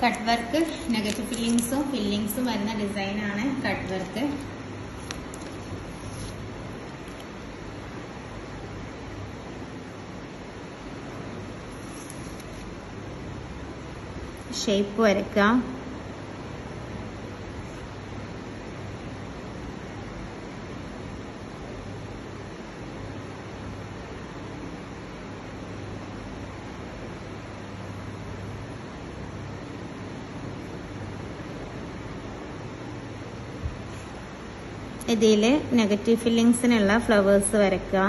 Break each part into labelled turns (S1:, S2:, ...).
S1: cut work negative ഫില്ലിങ്സും ഫില്ലിങ്സും വരുന്ന ഡിസൈനാണ് കട്ട് വർക്ക് ഷേപ്പ് വരയ്ക്കാം ഇതിൽ നെഗറ്റീവ് ഫില്ലിങ്സിനുള്ള ഫ്ലവേഴ്സ് വരയ്ക്കുക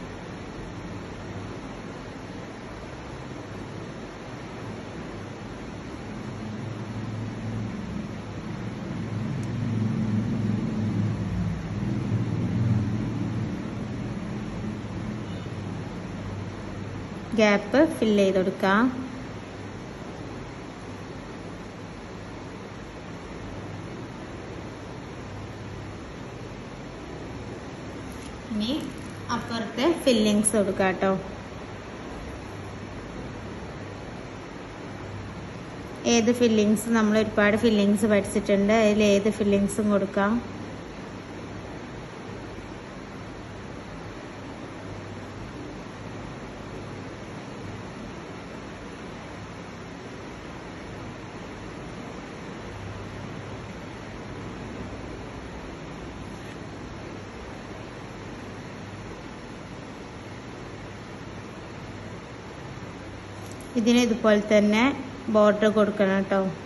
S1: ഗ്യാപ്പ് ഫില്ല് ചെയ്ത് കൊടുക്കുക ഇനി അപ്പുറത്ത് ഫില്ലിങ്സ് കൊടുക്കുക കേട്ടോ ഏത് ഫില്ലിങ്സ് നമ്മൾ ഒരുപാട് ഫില്ലിങ്സ് പഠിച്ചിട്ടുണ്ട് അതിൽ ഏത് ഫില്ലിങ്സും കൊടുക്കാം ഇതിന് ഇതുപോലെ തന്നെ ബോർഡർ കൊടുക്കണം കേട്ടോ